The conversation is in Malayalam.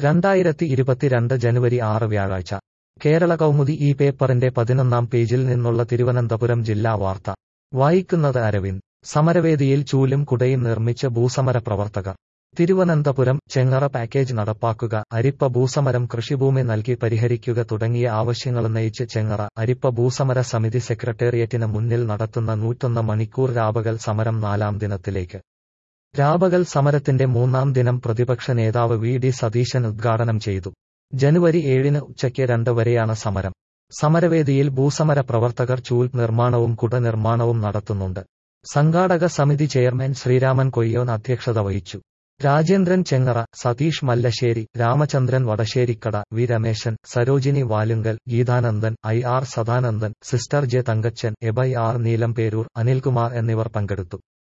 രണ്ടായിരത്തി ഇരുപത്തിരണ്ട് ജനുവരി ആറ് വ്യാഴാഴ്ച കേരള കൗമുദി ഈ പേപ്പറിന്റെ പതിനൊന്നാം പേജിൽ നിന്നുള്ള തിരുവനന്തപുരം ജില്ലാ വാർത്ത വായിക്കുന്നത് അരവിന്ദ് സമരവേദിയിൽ ചൂലും കുടയും നിർമ്മിച്ച് ഭൂസമര പ്രവർത്തകർ തിരുവനന്തപുരം ചെങ്ങറ പാക്കേജ് നടപ്പാക്കുക അരിപ്പ ഭൂസമരം കൃഷിഭൂമി നൽകി പരിഹരിക്കുക തുടങ്ങിയ ആവശ്യങ്ങളുന്നയിച്ച് ചെങ്ങറ അരിപ്പ ഭൂസമര സമിതി സെക്രട്ടേറിയറ്റിന് മുന്നിൽ നടത്തുന്ന നൂറ്റൊന്ന് മണിക്കൂർ രാപകൽ സമരം നാലാം ദിനത്തിലേക്ക് രാപകൽ സമരത്തിന്റെ മൂന്നാം ദിനം പ്രതിപക്ഷ നേതാവ് വി ഡി സതീശൻ ഉദ്ഘാടനം ചെയ്തു ജനുവരി ഏഴിന് ഉച്ചയ്ക്ക് രണ്ട് വരെയാണ് സമരം സമരവേദിയിൽ ഭൂസമര പ്രവർത്തകർ ചൂൽ നിർമ്മാണവും കുട നിർമ്മാണവും നടത്തുന്നുണ്ട് സംഘാടക സമിതി ചെയർമാൻ ശ്രീരാമൻ കൊയ്യോൻ അധ്യക്ഷത വഹിച്ചു Rajendran Chengara Satheesh Mallassery Ramachandran Vadasserikada V Rameshan Sarojini Valunkal Geethanandan I R Sadanandan sister J Thankachan എബൈ ആർ നീലംപേരൂർ അനിൽകുമാർ എന്നിവർ പങ്കെടുത്തു